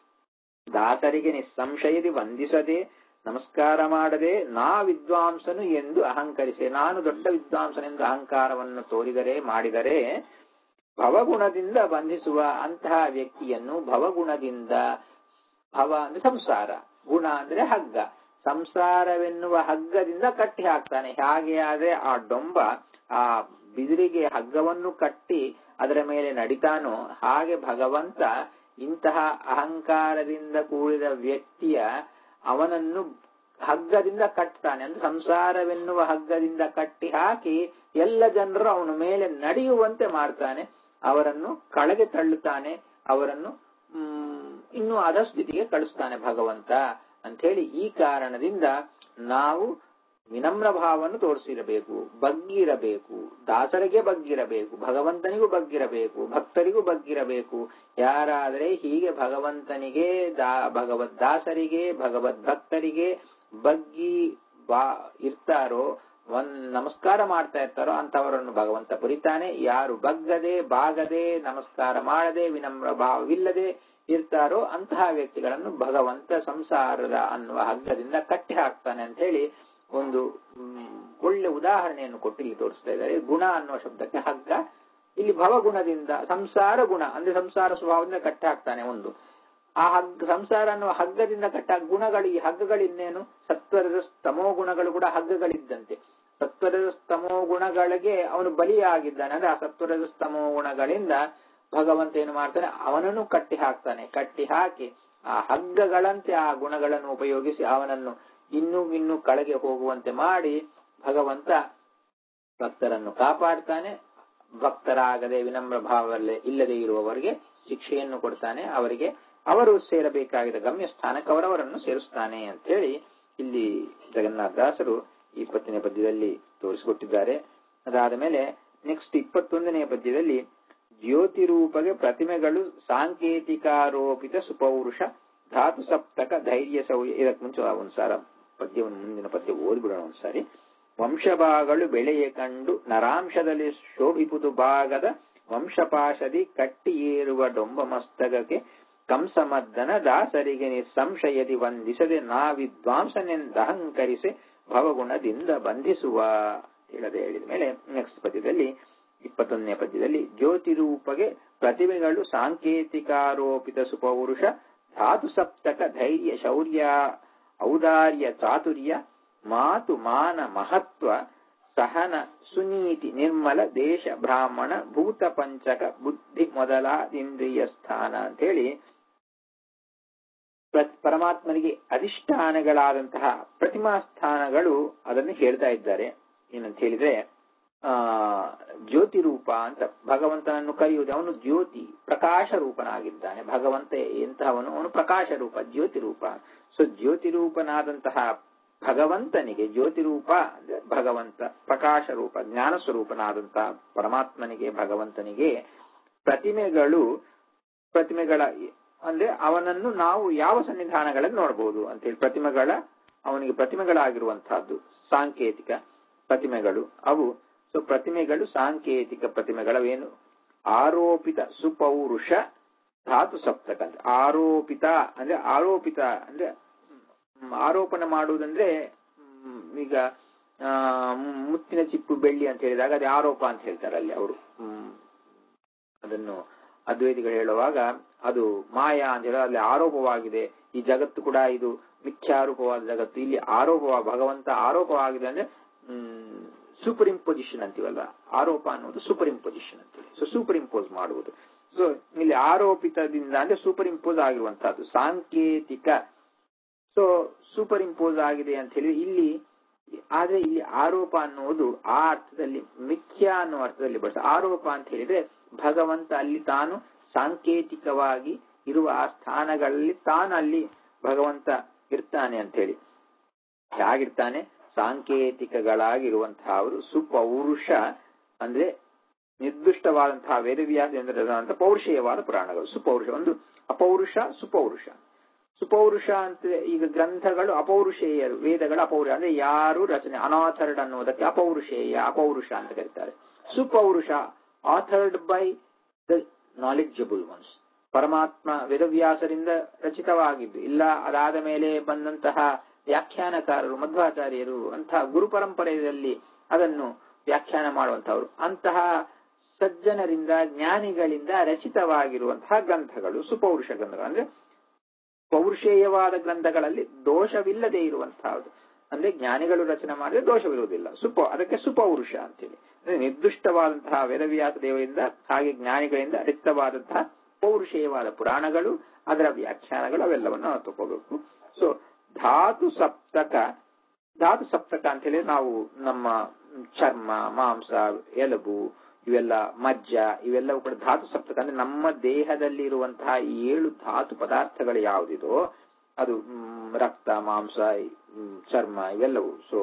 ದಾಸರಿಗೆ ನಿಸ್ಸಂಶಯದಿ ವಂದಿಸದೆ ನಮಸ್ಕಾರ ಮಾಡದೆ ನಾ ವಿದ್ವಾಂಸನು ಎಂದು ಅಹಂಕರಿಸೆ ನಾನು ದೊಡ್ಡ ವಿದ್ವಾಂಸನೆಂದು ಅಹಂಕಾರವನ್ನು ತೋರಿದರೆ ಮಾಡಿದರೆ ಭವಗುಣದಿಂದ ಬಂಧಿಸುವ ಅಂತಹ ವ್ಯಕ್ತಿಯನ್ನು ಭವಗುಣದಿಂದ ಭವ ಅಂದ್ರೆ ಸಂಸಾರ ಗುಣ ಅಂದ್ರೆ ಹಗ್ಗ ಸಂಸಾರವೆನ್ನುವ ಹಗ್ಗದಿಂದ ಕಟ್ಟಿ ಹಾಕ್ತಾನೆ ಹಾಗೆ ಆದ್ರೆ ಆ ಡೊಂಬ ಆ ಬಿದಿರಿಗೆ ಹಗ್ಗವನ್ನು ಕಟ್ಟಿ ಅದರ ಮೇಲೆ ನಡಿತಾನೋ ಹಾಗೆ ಭಗವಂತ ಇಂತಹ ಅಹಂಕಾರದಿಂದ ಕೂಡಿದ ವ್ಯಕ್ತಿಯ ಅವನನ್ನು ಹಗ್ಗದಿಂದ ಕಟ್ತಾನೆ ಅಂದ್ರೆ ಸಂಸಾರವೆನ್ನುವ ಹಗ್ಗದಿಂದ ಕಟ್ಟಿ ಹಾಕಿ ಎಲ್ಲ ಜನರು ಅವನ ಮೇಲೆ ನಡೆಯುವಂತೆ ಮಾಡ್ತಾನೆ ಅವರನ್ನು ಕಳೆಗೆ ತಳ್ಳುತ್ತಾನೆ ಅವರನ್ನು ಹ್ಮ್, ಇನ್ನು ಅಧಸ್ಥಿತಿಗೆ ಕಳಿಸ್ತಾನೆ ಭಗವಂತ ಅಂತ ಹೇಳಿ ಈ ಕಾರಣದಿಂದ ನಾವು ವಿನಮ್ರ ಭಾವವನ್ನು ತೋರಿಸಿರಬೇಕು ಬಗ್ಗಿರಬೇಕು ದಾಸರಿಗೆ ಬಗ್ಗಿರಬೇಕು ಭಗವಂತನಿಗೂ ಬಗ್ಗಿರಬೇಕು ಭಕ್ತರಿಗೂ ಬಗ್ಗಿರಬೇಕು ಯಾರಾದರೆ ಹೀಗೆ ಭಗವಂತನಿಗೆ ದಾ ಭಗವದ್ ದಾಸರಿಗೆ ಭಗವದ್ ಭಕ್ತರಿಗೆ ಬಗ್ಗಿ ಬಾ ಇರ್ತಾರೋ ಒಂದ್ ನಮಸ್ಕಾರ ಮಾಡ್ತಾ ಇರ್ತಾರೋ ಅಂತವರನ್ನು ಭಗವಂತ ಪುರಿತಾನೆ ಯಾರು ಬಗ್ಗದೆ ಬಾಗದೆ ನಮಸ್ಕಾರ ಮಾಡದೆ ವಿನಮ್ರ ಭಾವವಿಲ್ಲದೆ ಇರ್ತಾರೋ ಅಂತಹ ವ್ಯಕ್ತಿಗಳನ್ನು ಭಗವಂತ ಸಂಸಾರದ ಅನ್ನುವ ಹಗ್ಗದಿಂದ ಕಟ್ಟಿ ಹಾಕ್ತಾನೆ ಅಂತ ಹೇಳಿ ಒಂದು ಮ್, ಒಳ್ಳೆ ಉದಾಹರಣೆಯನ್ನು ಕೊಟ್ಟು ಇಲ್ಲಿ ತೋರಿಸ್ತಾ ಇದ್ದಾರೆ ಗುಣ ಅನ್ನುವ ಶಬ್ದಕ್ಕೆ ಹಗ್ಗ ಇಲ್ಲಿ ಭವಗುಣದಿಂದ ಸಂಸಾರ ಗುಣ ಅಂದ್ರೆ ಸಂಸಾರ ಸ್ವಭಾವದಿಂದ ಕಟ್ಟಿ ಹಾಕ್ತಾನೆ ಒಂದು ಆ ಹಗ್ಗ ಸಂಸಾರ ಅನ್ನುವ ಹಗ್ಗದಿಂದ ಕಟ್ಟ ಗುಣಗಳು ಈ ಹಗ್ಗಗಳಿನ್ನೇನು ಸತ್ವರದ ತಮೋ ಗುಣಗಳು ಕೂಡ ಹಗ್ಗಗಳಿದ್ದಂತೆ ಸತ್ವರದ ತಮೋ ಗುಣಗಳಿಗೆ ಅವನು ಬಲಿಯಾಗಿದ್ದಾನೆ ಅಂದ್ರೆ ಆ ಸತ್ವರದ ತಮೋ ಗುಣಗಳಿಂದ ಭಗವಂತ ಏನು ಮಾಡ್ತಾನೆ ಅವನನ್ನು ಕಟ್ಟಿ ಹಾಕ್ತಾನೆ ಕಟ್ಟಿ ಹಾಕಿ ಆ ಹಗ್ಗಗಳಂತೆ ಆ ಗುಣಗಳನ್ನು ಉಪಯೋಗಿಸಿ ಅವನನ್ನು ಇನ್ನೂ ಇನ್ನೂ ಕೆಳಗೆ ಹೋಗುವಂತೆ ಮಾಡಿ ಭಗವಂತ ಭಕ್ತರನ್ನು ಕಾಪಾಡ್ತಾನೆ ಭಕ್ತರಾಗದೆ ವಿನಮ್ರ ಭಾವಲ್ಲೇ ಇಲ್ಲದೆ ಇರುವವರಿಗೆ ಶಿಕ್ಷೆಯನ್ನು ಕೊಡ್ತಾನೆ ಅವರಿಗೆ ಅವರು ಸೇರಬೇಕಾಗಿದ್ದ ಗಮ್ಯ ಸ್ಥಾನಕ್ಕೆ ಅವರವರನ್ನು ಸೇರಿಸ್ತಾನೆ ಅಂತ ಹೇಳಿ ಇಲ್ಲಿ ಜಗನ್ನಾಥದಾಸರು ಇಪ್ಪತ್ತನೇ ಪದ್ಯದಲ್ಲಿ ತೋರಿಸಿಕೊಟ್ಟಿದ್ದಾರೆ ಅದಾದ ಮೇಲೆ ನೆಕ್ಸ್ಟ್ ಇಪ್ಪತ್ತೊಂದನೇ ಪದ್ಯದಲ್ಲಿ ಜ್ಯೋತಿ ರೂಪಗೆ ಪ್ರತಿಮೆಗಳು ಸಾಂಕೇತಿಕಾರೋಪಿತ ಸುಪೌರುಷ ಧಾತು ಸಪ್ತಕ ಧೈರ್ಯ ಸೌರ್ಯ ಇದಕ್ಕೆ ಮುಂಚೆ ಒಂದು ಸಾರ ಪದ್ಯವನ್ನು ಮುಂದಿನ ಪದ್ಯ ಓದ್ಬಿಡೋಣ ಒಂದ್ಸಾರಿ ವಂಶಭಾಗಳು ಬೆಳೆಯ ಕಂಡು ನರಾಂಶದಲ್ಲಿ ಶೋಭಿಪುದು ಭಾಗದ ವಂಶಪಾಶದಿ ಕಟ್ಟಿ ಏರುವ ಡೊಂಬ ಮಸ್ತಕಕ್ಕೆ ಕಂಸಮದ್ದನ ದಾಸರಿಗೆ ನಿಸ್ಸಂಶಯದಿ ವಂದಿಸದೆ ನಾ ವಿದ್ವಾಂಸನೆಂದಹಂಕರಿಸಿ ಭವಗುಣದಿಂದ ಬಂಧಿಸುವ ಹೇಳದೆ ಹೇಳಿದ ಮೇಲೆ ನೆಕ್ಸ್ಟ್ ಪದ್ಯದಲ್ಲಿ ಇಪ್ಪತ್ತೊಂದನೇ ಪದ್ಯದಲ್ಲಿ ಜ್ಯೋತಿ ರೂಪಗೆ ಪ್ರತಿಮೆಗಳು ಸಾಂಕೇತಿಕಾರೋಪಿತ ಸುಪೌರುಷ ಧಾತು ಸಪ್ತಕ ಧೈರ್ಯ ಶೌರ್ಯ ಔದಾರ್ಯ ಚಾತುರ್ಯ ಮಾತು ಮಾನ ಮಹತ್ವ ಸಹನ ಸುನೀತಿ ನಿರ್ಮಲ ದೇಶ ಬ್ರಾಹ್ಮಣ ಭೂತ ಪಂಚಕ ಬುದ್ಧಿ ಮೊದಲಾದಿಂದ್ರಿಯ ಸ್ಥಾನ ಅಂತ ಹೇಳಿ ಪ್ರ- ಪರಮಾತ್ಮನಿಗೆ ಅಧಿಷ್ಠಾನಗಳಾದಂತಹ ಪ್ರತಿಮಾ ಸ್ಥಾನಗಳು ಅದನ್ನು ಹೇಳ್ತಾ ಇದ್ದಾರೆ ಏನಂತ ಹೇಳಿದ್ರೆ ಆ ಜ್ಯೋತಿ ರೂಪ ಅಂತ ಭಗವಂತನನ್ನು ಕರೆಯುವುದು ಅವನು ಜ್ಯೋತಿ ಪ್ರಕಾಶ ರೂಪನಾಗಿದ್ದಾನೆ ಭಗವಂತ ಎಂತಹವನು ಅವನು ಪ್ರಕಾಶ ರೂಪ ಜ್ಯೋತಿ ರೂಪ ಸೊ ಜ್ಯೋತಿ ರೂಪನಾದಂತಹ ಭಗವಂತನಿಗೆ ಜ್ಯೋತಿ ರೂಪ ಅಂದ್ರೆ ಭಗವಂತ ಪ್ರಕಾಶ ರೂಪ ಜ್ಞಾನ ಸ್ವರೂಪನಾದಂತಹ ಪರಮಾತ್ಮನಿಗೆ ಭಗವಂತನಿಗೆ ಪ್ರತಿಮೆಗಳು ಪ್ರತಿಮೆಗಳ ಅಂದ್ರೆ ಅವನನ್ನು ನಾವು ಯಾವ ಸನ್ನಿಧಾನಗಳಲ್ಲಿ ನೋಡಬಹುದು ಅಂತ ಹೇಳಿ ಪ್ರತಿಮೆಗಳ ಅವನಿಗೆ ಪ್ರತಿಮೆಗಳಾಗಿರುವಂತಹದ್ದು ಸಾಂಕೇತಿಕ ಪ್ರತಿಮೆಗಳು ಅವು ಸೊ ಪ್ರತಿಮೆಗಳು ಸಾಂಕೇತಿಕ ಪ್ರತಿಮೆಗಳವೇನು ಆರೋಪಿತ ಸುಪೌರುಷ ಧಾತು ಸಪ್ತಕ ಅಂತ ಆರೋಪಿತ ಅಂದ್ರೆ ಆರೋಪಿತ ಅಂದ್ರೆ ಹ್ಮ್, ಆರೋಪಣ ಮಾಡುವುದಂದ್ರೆ ಹ್ಮ್, ಈಗ ಆ, ಮುತ್ತಿನ ಚಿಪ್ಪು ಬೆಳ್ಳಿ ಅಂತ ಹೇಳಿದಾಗ ಅದು ಆರೋಪ ಅಂತ ಹೇಳ್ತಾರೆ ಅಲ್ಲಿ ಅವರು ಹ್ಮ್, ಅದನ್ನು ಅದ್ವೈತಿಗಳು ಹೇಳುವಾಗ ಅದು ಮಾಯಾ ಅಂತ ಹೇಳಿ ಅಲ್ಲಿ ಆರೋಪವಾಗಿದೆ ಈ ಜಗತ್ತು ಕೂಡ ಇದು ಮಿಥ್ಯಾರೂಪವಾದ ಜಗತ್ತು ಇಲ್ಲಿ ಆರೋಪವ ಭಗವಂತ ಆರೋಪವಾಗಿದೆ ಅಂದ್ರೆ ಸೂಪರ್ ಇಂಪೊಸಿಷನ್ ಅಂತೀವಲ್ಲ ಆರೋಪ ಅನ್ನೋದು ಸೂಪರ್ ಇಂಪೊಸಿಷನ್ ಅಂತೀವಿ ಸೊ ಸೂಪರ್ ಇಂಪೋಸ್ ಮಾಡುವುದು ಸೊ ಇಲ್ಲಿ ಆರೋಪಿತದಿಂದ ಅಂದ್ರೆ ಸೂಪರ್ ಇಂಪೋಸ್ ಆಗಿರುವಂತಹದ್ದು ಸಾಂಕೇತಿಕ ಸೊ ಸೂಪರ್ ಇಂಪೋಸ್ ಆಗಿದೆ ಅಂತ ಹೇಳಿ ಇಲ್ಲಿ ಆದ್ರೆ ಇಲ್ಲಿ ಆರೋಪ ಅನ್ನುವುದು ಆ ಅರ್ಥದಲ್ಲಿ ಮಿಥ್ಯ ಅನ್ನೋ ಅರ್ಥದಲ್ಲಿ ಬಳಸ ಆರೋಪ ಅಂತ ಹೇಳಿದ್ರೆ ಭಗವಂತ ಅಲ್ಲಿ ತಾನು ಸಾಂಕೇತಿಕವಾಗಿ ಇರುವ ಆ ಸ್ಥಾನಗಳಲ್ಲಿ ತಾನು ಅಲ್ಲಿ ಭಗವಂತ ಇರ್ತಾನೆ ಅಂತ ಹೇಳಿ ಹೇಗಿರ್ತಾನೆ ಸಾಂಕೇತಿಕಗಳಾಗಿರುವಂತಹ ಅವರು ಸುಪೌರುಷ ಅಂದ್ರೆ ನಿರ್ದಿಷ್ಟವಾದಂತಹ ವೇದವ್ಯಾಸ ಪೌರುಷೇಯವಾದ ಪುರಾಣಗಳು ಸುಪೌರುಷ ಒಂದು ಅಪೌರುಷ ಸುಪೌರುಷ ಸುಪೌರುಷ ಅಂತ ಈಗ ಗ್ರಂಥಗಳು ಅಪೌರುಷೇಯರು ವೇದಗಳು ಅಪೌರುಷ ಅಂದ್ರೆ ಯಾರು ರಚನೆ ಅನಾಥರ್ಡ್ ಅನ್ನುವುದಕ್ಕೆ ಅಪೌರುಷೇಯ ಅಪೌರುಷ ಅಂತ ಕರೀತಾರೆ ಸುಪೌರುಷ authored by the knowledgeable ones ಪರಮಾತ್ಮ ವೇದವ್ಯಾಸರಿಂದ ರಚಿತವಾಗಿದ್ದು ಇಲ್ಲ ಅದಾದ ಮೇಲೆ ಬಂದಂತಹ ವ್ಯಾಖ್ಯಾನಕಾರರು ಮಧ್ವಾಚಾರ್ಯರು ಅಂತಹ ಗುರು ಪರಂಪರೆಯಲ್ಲಿ ಅದನ್ನು ವ್ಯಾಖ್ಯಾನ ಮಾಡುವಂತಹವರು ಅಂತಹ ಸಜ್ಜನರಿಂದ ಜ್ಞಾನಿಗಳಿಂದ ರಚಿತವಾಗಿರುವಂತಹ ಗ್ರಂಥಗಳು ಸುಪೌರುಷ ಗ್ರಂಥಗಳು ಅಂದ್ರೆ ಪೌರುಷೇಯವಾದ ಗ್ರಂಥಗಳಲ್ಲಿ ದೋಷವಿಲ್ಲದೆ ಇರುವಂತಹದ್ದು ಅಂದ್ರೆ ಜ್ಞಾನಿಗಳು ರಚನೆ ಮಾಡಿದ್ರೆ ದೋಷವಿರುವುದಿಲ್ಲ ಸುಪ ಅದಕ್ಕೆ ಸುಪೌರುಷ ಅಂತೇಳಿ ಅಂದ್ರೆ ನಿರ್ದಿಷ್ಟವಾದಂತಹ ವೇದವ್ಯಾಸ ದೇವರಿಂದ ಹಾಗೆ ಜ್ಞಾನಿಗಳಿಂದ ರಚಿತವಾದಂತಹ ಪೌರುಷೇಯವಾದ ಪುರಾಣಗಳು ಅದರ ವ್ಯಾಖ್ಯಾನಗಳು ಅವೆಲ್ಲವನ್ನು ನಾವು ತಗೋಬೇಕು ಸೊ ಧಾತು ಸಪ್ತಕ ಧಾತು ಸಪ್ತಕ ಅಂತ ಹೇಳಿ ನಾವು ನಮ್ಮ ಚರ್ಮ ಮಾಂಸ ಎಲುಬು ಇವೆಲ್ಲ ಮಜ್ಜ ಇವೆಲ್ಲವೂ ಕೂಡ ಧಾತು ಸಪ್ತಕ ಅಂದ್ರೆ ನಮ್ಮ ದೇಹದಲ್ಲಿ ಇರುವಂತಹ ಈ ಏಳು ಧಾತು ಪದಾರ್ಥಗಳು ಯಾವುದಿದೋ ಅದು ಮ್, ರಕ್ತ ಮಾಂಸ ಮ್, ಚರ್ಮ ಇವೆಲ್ಲವೂ ಸೊ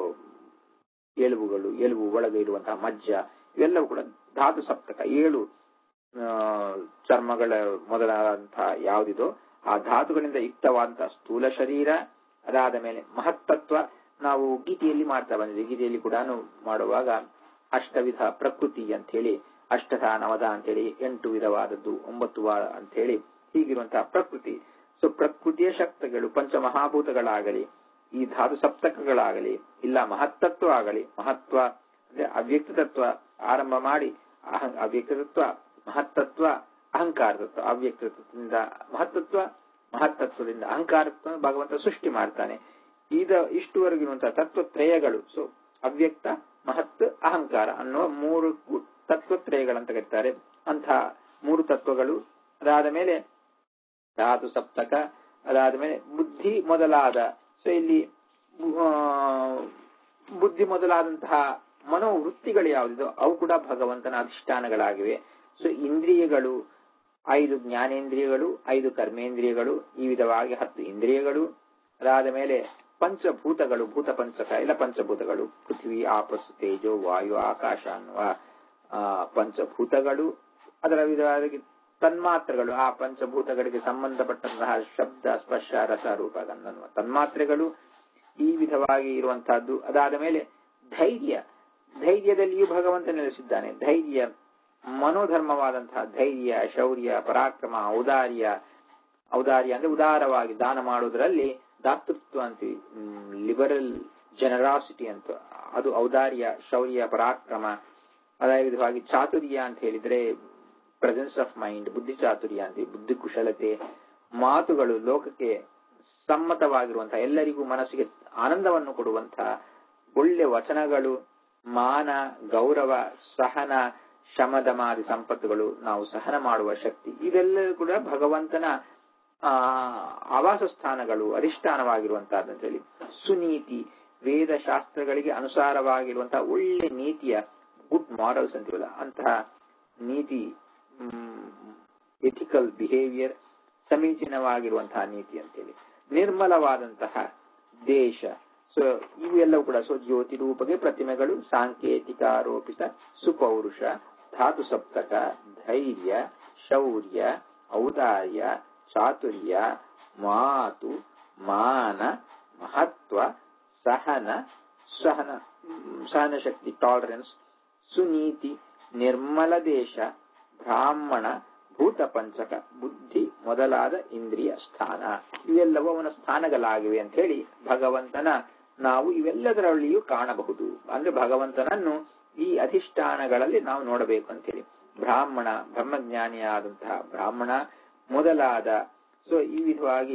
ಎಲುಬುಗಳು ಎಲುಬು ಒಳಗೆ ಇರುವಂತಹ ಮಜ್ಜ ಇವೆಲ್ಲವೂ ಕೂಡ ಧಾತು ಸಪ್ತಕ ಏಳು ಆ, ಚರ್ಮಗಳ ಮೊದಲಾದಂತಹ ಯಾವುದಿದೋ ಆ ಧಾತುಗಳಿಂದ ಯುಕ್ತವಾದಂತಹ ಸ್ಥೂಲ ಶರೀರ ಅದಾದ ಮೇಲೆ ಮಹತ್ತತ್ವ ನಾವು ಗೀತೆಯಲ್ಲಿ ಮಾಡ್ತಾ ಬಂದಿದ್ದೀವಿ ಗೀತೆಯಲ್ಲಿ ಕೂಡ ಮಾಡುವಾಗ ಅಷ್ಟವಿಧ ಪ್ರಕೃತಿ ಅಂತ ಹೇಳಿ ಅಷ್ಟಧ ನವಧ ಅಂತ ಹೇಳಿ ಎಂಟು ವಿಧವಾದದ್ದು ಒಂಬತ್ತು ವಾ- ಅಂತ ಹೇಳಿ ಹೀಗಿರುವಂತಹ ಪ್ರಕೃತಿ ಸೊ ಪ್ರಕೃತಿಯ ಶಕ್ತಿಗಳು ಪಂಚಮಹಾಭೂತಗಳಾಗಲಿ ಈ ಧಾತು ಸಪ್ತಕಗಳಾಗಲಿ ಇಲ್ಲ ಮಹತ್ತತ್ವ ಆಗಲಿ ಮಹತ್ವ ಅಂದ್ರೆ ಅವ್ಯಕ್ತ ತತ್ವ ಆರಂಭ ಮಾಡಿ ಅಹಂ ಅವ್ಯಕ್ತ ತತ್ವ ಮಹತ್ತತ್ವ ಅಹಂಕಾರ ತತ್ವ ಅವ್ಯಕ್ತ ತತ್ವದಿಂದ ಮಹತ್ತತ್ವ ಮಹತ್ತತ್ವದಿಂದ ಅಹಂಕಾರತ್ವ ಭಗವಂತ ಸೃಷ್ಟಿ ಮಾಡ್ತಾನೆ ಈಗ ಇಷ್ಟುವರೆಗಿರುವಂತಹ ತತ್ವತ್ರಯಗಳು ಸೊ ಅವ್ಯಕ್ತ ಮಹತ್ ಅಹಂಕಾರ ಅನ್ನುವ ಮೂರು ಗು- ತತ್ವತ್ರಯಗಳಂತ ಕರೀತಾರೆ ಅಂತಹ ಮೂರು ತತ್ವಗಳು ಅದಾದ ಮೇಲೆ ಧಾತು ಸಪ್ತಕ ಅದಾದ ಮೇಲೆ ಬುದ್ಧಿ ಮೊದಲಾದ ಸೊ ಇಲ್ಲಿ ಆ, ಬುದ್ಧಿ ಮೊದಲಾದಂತಹ ಮನೋವೃತ್ತಿಗಳು ಯಾವುದಿದೋ ಅವು ಕೂಡ ಭಗವಂತನ ಅಧಿಷ್ಠಾನಗಳಾಗಿವೆ ಸೊ ಇಂದ್ರಿಯಗಳು ಐದು ಜ್ಞಾನೇಂದ್ರಿಯಗಳು ಐದು ಕರ್ಮೇಂದ್ರಿಯಗಳು ಈ ವಿಧವಾಗಿ ಹತ್ತು ಇಂದ್ರಿಯಗಳು ಅದಾದ ಮೇಲೆ ಪಂಚಭೂತಗಳು ಭೂತ ಪಂಚಕ ಇಲ್ಲ ಪಂಚಭೂತಗಳು ಪೃಥ್ವಿ ಆಪಸ್ ತೇಜೋ ವಾಯು ಆಕಾಶ ಅನ್ನುವ ಆ, ಪಂಚಭೂತಗಳು ಅದರ ವಿಧವಾಗಿ ತನ್ಮಾತ್ರೆಗಳು ಆ ಪಂಚಭೂತಗಳಿಗೆ ಸಂಬಂಧಪಟ್ಟಂತಹ ಶಬ್ದ ಸ್ಪರ್ಶ ರಸ ರೂಪ ಗಂಧನ್ನುವ ತನ್ಮಾತ್ರೆಗಳು ಈ ವಿಧವಾಗಿ ಇರುವಂತಹದ್ದು ಅದಾದ ಮೇಲೆ ಧೈರ್ಯ ಧೈರ್ಯದಲ್ಲಿಯೂ ಭಗವಂತ ನೆಲೆಸಿದ್ದಾನೆ ಧೈರ್ಯ ಮನೋಧರ್ಮವಾದಂತಹ ಧೈರ್ಯ ಶೌರ್ಯ ಪರಾಕ್ರಮ ಔದಾರ್ಯ ಔದಾರ್ಯ ಅಂದ್ರೆ ಉದಾರವಾಗಿ ದಾನ ಮಾಡುವುದರಲ್ಲಿ ದಾತೃತ್ವ ಅಂತೀವಿ ಲಿಬರಲ್ ಜನರಾಸಿಟಿ ಅಂತ ಅದು ಔದಾರ್ಯ ಶೌರ್ಯ ಪರಾಕ್ರಮ ಅದೇ ವಿಧವಾಗಿ ಚಾತುರ್ಯ ಅಂತ ಹೇಳಿದ್ರೆ ಪ್ರೆಸೆನ್ಸ್ ಆಫ್ ಮೈಂಡ್ ಬುದ್ಧಿ ಚಾತುರ್ಯ ಅಂತೀವಿ ಬುದ್ಧಿ ಕುಶಲತೆ ಮಾತುಗಳು ಲೋಕಕ್ಕೆ ಸಮ್ಮತವಾಗಿರುವಂತಹ ಎಲ್ಲರಿಗೂ ಮನಸ್ಸಿಗೆ ಆನಂದವನ್ನು ಕೊಡುವಂತಹ ಒಳ್ಳೆ ವಚನಗಳು ಮಾನ ಗೌರವ ಸಹನ ಶಮದಮಾದಿ ಸಂಪತ್ತುಗಳು ನಾವು ಸಹನ ಮಾಡುವ ಶಕ್ತಿ ಇವೆಲ್ಲವೂ ಕೂಡ ಭಗವಂತನ ಆ ಆವಾಸ ಸ್ಥಾನಗಳು ಅಧಿಷ್ಠಾನವಾಗಿರುವಂತಹದ್ದು ಅಂತ ಹೇಳಿ ಸುನೀತಿ ವೇದ ಶಾಸ್ತ್ರಗಳಿಗೆ ಅನುಸಾರವಾಗಿರುವಂತಹ ಒಳ್ಳೆ ನೀತಿಯ ಗುಡ್ ಮಾರಲ್ಸ್ ಅಂತೀವಲ್ಲ ಅಂತಹ ನೀತಿ ಎಥಿಕಲ್ ಬಿಹೇವಿಯರ್ ಸಮೀಚೀನವಾಗಿರುವಂತಹ ನೀತಿ ಅಂತೇಳಿ ನಿರ್ಮಲವಾದಂತಹ ದೇಶ ಸೊ ಇವೆಲ್ಲವೂ ಕೂಡ ಸೊ ಜ್ಯೋತಿ ರೂಪಗೆ ಪ್ರತಿಮೆಗಳು ಸಾಂಕೇತಿಕಾರೋಪಿತ ಸುಪೌರುಷ ಧಾತು ಸಪ್ತಕ ಧೈರ್ಯ ಶೌರ್ಯ ಔದಾರ್ಯ ಚಾತುರ್ಯ ಮಾತು ಮಾನ ಮಹತ್ವ ಸಹನ ಸಹನ ಸಹನ ಶಕ್ತಿ ಟಾಲರೆನ್ಸ್ ಸುನೀತಿ ನಿರ್ಮಲ ದೇಶ ಬ್ರಾಹ್ಮಣ ಭೂತ ಪಂಚಕ ಬುದ್ಧಿ ಮೊದಲಾದ ಇಂದ್ರಿಯ ಸ್ಥಾನ ಇವೆಲ್ಲವೂ ಅವನ ಸ್ಥಾನಗಳಾಗಿವೆ ಅಂತ ಹೇಳಿ ಭಗವಂತನ ನಾವು ಇವೆಲ್ಲದರಲ್ಲಿಯೂ ಕಾಣಬಹುದು ಅಂದ್ರೆ ಭಗವಂತನನ್ನು ಈ ಅಧಿಷ್ಠಾನಗಳಲ್ಲಿ ನಾವು ನೋಡಬೇಕು ಅಂತ ಹೇಳಿ ಬ್ರಾಹ್ಮಣ ಬ್ರಹ್ಮಜ್ಞಾನಿಯಾದಂತಹ ಬ್ರಾಹ್ಮಣ ಮೊದಲಾದ ಸೊ ಈ ವಿಧವಾಗಿ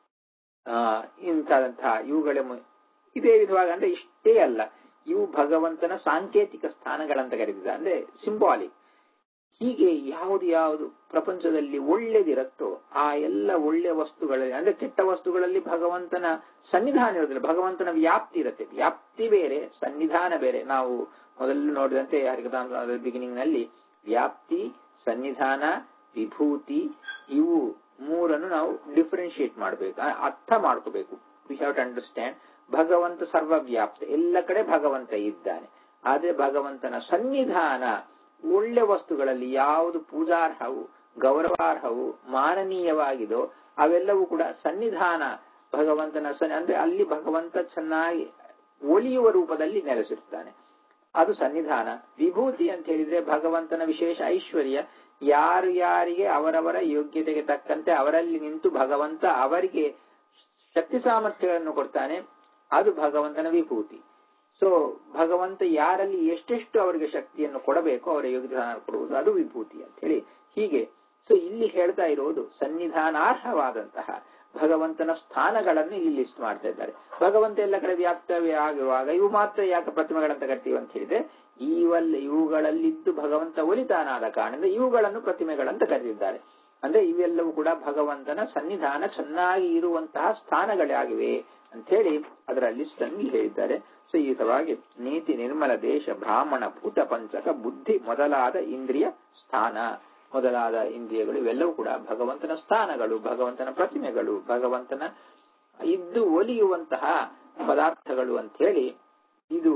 ಆ ಇಂಥದಂತಹ ಇವುಗಳ ಇದೇ ವಿಧವಾಗಿ ಅಂದ್ರೆ ಇಷ್ಟೇ ಅಲ್ಲ ಇವು ಭಗವಂತನ ಸಾಂಕೇತಿಕ ಸ್ಥಾನಗಳಂತ ಕರೀತಿದೆ ಅಂದ್ರೆ ಸಿಂಬಾಲಿಕ್ ಹೀಗೆ ಯಾವುದು ಯಾವುದು ಪ್ರಪಂಚದಲ್ಲಿ ಒಳ್ಳೇದಿರತ್ತೋ ಆ ಎಲ್ಲ ಒಳ್ಳೆ ವಸ್ತುಗಳಲ್ಲಿ ಅಂದ್ರೆ ಕೆಟ್ಟ ವಸ್ತುಗಳಲ್ಲಿ ಭಗವಂತನ ಸನ್ನಿಧಾನ ಇರೋದಿಲ್ಲ ಭಗವಂತನ ವ್ಯಾಪ್ತಿ ಇರುತ್ತೆ ವ್ಯಾಪ್ತಿ ಬೇರೆ ಸನ್ನಿಧಾನ ಬೇರೆ ನಾವು ಮೊದಲು ನೋಡಿದಂತೆ ಹರಿಕಥಾಂಸ ಬಿಗಿನಿಂಗ್ ನಲ್ಲಿ ವ್ಯಾಪ್ತಿ ಸನ್ನಿಧಾನ ವಿಭೂತಿ ಇವು ಮೂರನ್ನು ನಾವು ಡಿಫರೆನ್ಶಿಯೇಟ್ ಮಾಡಬೇಕು ಅರ್ಥ ಮಾಡ್ಕೋಬೇಕು ವಿ ಹ್ಯಾವ್ ಟು ಅಂಡರ್ಸ್ಟ್ಯಾಂಡ್ ಭಗವಂತ ಸರ್ವವ್ಯಾಪ್ತ ಎಲ್ಲ ಕಡೆ ಭಗವಂತ ಇದ್ದಾನೆ ಆದ್ರೆ ಭಗವಂತನ ಸನ್ನಿಧಾನ ಒಳ್ಳೆ ವಸ್ತುಗಳಲ್ಲಿ ಯಾವುದು ಪೂಜಾರ್ಹವು ಗೌರವಾರ್ಹವು ಮಾನನೀಯವಾಗಿದೋ ಅವೆಲ್ಲವೂ ಕೂಡ ಸನ್ನಿಧಾನ ಭಗವಂತನ ಸನ್ನಿ ಅಂದ್ರೆ ಅಲ್ಲಿ ಭಗವಂತ ಚೆನ್ನಾಗಿ ಒಲಿಯುವ ರೂಪದಲ್ಲಿ ನೆಲೆಸಿರ್ತಾನೆ ಅದು ಸನ್ನಿಧಾನ ವಿಭೂತಿ ಅಂತ ಹೇಳಿದ್ರೆ ಭಗವಂತನ ವಿಶೇಷ ಐಶ್ವರ್ಯ ಯಾರು ಯಾರಿಗೆ ಅವರವರ ಯೋಗ್ಯತೆಗೆ ತಕ್ಕಂತೆ ಅವರಲ್ಲಿ ನಿಂತು ಭಗವಂತ ಅವರಿಗೆ ಶಕ್ತಿ ಸಾಮರ್ಥ್ಯಗಳನ್ನು ಕೊಡ್ತಾನೆ ಅದು ಭಗವಂತನ ವಿಭೂತಿ ಸೊ ಭಗವಂತ ಯಾರಲ್ಲಿ ಎಷ್ಟೆಷ್ಟು ಅವರಿಗೆ ಶಕ್ತಿಯನ್ನು ಕೊಡಬೇಕೋ ಅವರ ಯೋಗ್ಯತೆ ಕೊಡುವುದು ಅದು ವಿಭೂತಿ ಅಂತ ಹೇಳಿ ಹೀಗೆ ಸೊ ಇಲ್ಲಿ ಹೇಳ್ತಾ ಇರೋದು ಸನ್ನಿಧಾನಾರ್ಹವಾದಂತಹ ಭಗವಂತನ ಸ್ಥಾನಗಳನ್ನು ಇಲ್ಲಿ ಲಿಸ್ಟ್ ಮಾಡ್ತಾ ಇದ್ದಾರೆ ಭಗವಂತ ಎಲ್ಲ ಕಡೆ ವ್ಯಾಪ್ತವೇ ಆಗಿರುವಾಗ ಇವು ಮಾತ್ರ ಯಾಕೆ ಪ್ರತಿಮೆಗಳಂತ ಕರಿತೀವಿ ಅಂತ ಹೇಳಿದ್ರೆ ಇವಲ್ಲ ಇವುಗಳಲ್ಲಿದ್ದು ಭಗವಂತ ಒಲಿತಾನಾದ ಕಾರಣದಿಂದ ಇವುಗಳನ್ನು ಪ್ರತಿಮೆಗಳಂತ ಕರೆದಿದ್ದಾರೆ ಅಂದ್ರೆ ಇವೆಲ್ಲವೂ ಕೂಡ ಭಗವಂತನ ಸನ್ನಿಧಾನ ಚೆನ್ನಾಗಿ ಇರುವಂತಹ ಸ್ಥಾನಗಳಾಗಿವೆ ಅಂತ ಹೇಳಿ ಅದರ ಲಿಸ್ಟ್ ಅನ್ನು ಹೇಳಿದ್ದಾರೆ ಸೊ ಈ ವಿಧವಾಗಿ ನೀತಿ ನಿರ್ಮಲ ದೇಶ ಬ್ರಾಹ್ಮಣ ಭೂತ ಪಂಚಕ ಬುದ್ಧಿ ಮೊದಲಾದ ಇಂದ್ರಿಯ ಸ್ಥಾನ ಮೊದಲಾದ ಇಂದ್ರಿಯಗಳು ಇವೆಲ್ಲವೂ ಕೂಡ ಭಗವಂತನ ಸ್ಥಾನಗಳು ಭಗವಂತನ ಪ್ರತಿಮೆಗಳು ಭಗವಂತನ ಇದ್ದು ಒಲಿಯುವಂತಹ ಪದಾರ್ಥಗಳು ಅಂತ ಹೇಳಿ ಇದು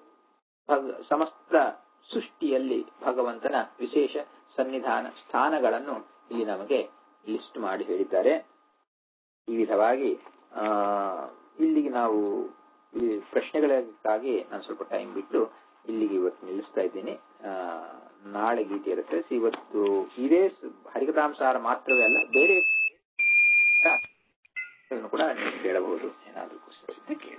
ಸಮಸ್ತ ಸೃಷ್ಟಿಯಲ್ಲಿ ಭಗವಂತನ ವಿಶೇಷ ಸನ್ನಿಧಾನ ಸ್ಥಾನಗಳನ್ನು ಇಲ್ಲಿ ನಮಗೆ ಲಿಸ್ಟ್ ಮಾಡಿ ಹೇಳಿದ್ದಾರೆ ಈ ವಿಧವಾಗಿ ಆ ಇಲ್ಲಿಗೆ ನಾವು ಈ ಪ್ರಶ್ನೆಗಳಿಗಾಗಿ ನಾನು ಸ್ವಲ್ಪ ಟೈಮ್ ಬಿಟ್ಟು ಇಲ್ಲಿಗೆ ಇವತ್ತು ನಿಲ್ಲಿಸ್ತಾ ಇದ್ದೀನಿ ಆ ನಾಳೆ ಗೀತೆ ಇರುತ್ತೆ ಇವತ್ತು ಇದೇ ಹರಿಕಥಾಂಸಾರ ಮಾತ್ರವೇ ಅಲ್ಲ ಬೇರೆ ಕೂಡ ನೀವು ಕೇಳಬಹುದು ಏನಾದರೂ ಕ್ವಶನ್ಸ್ ಇದ್ದರೆ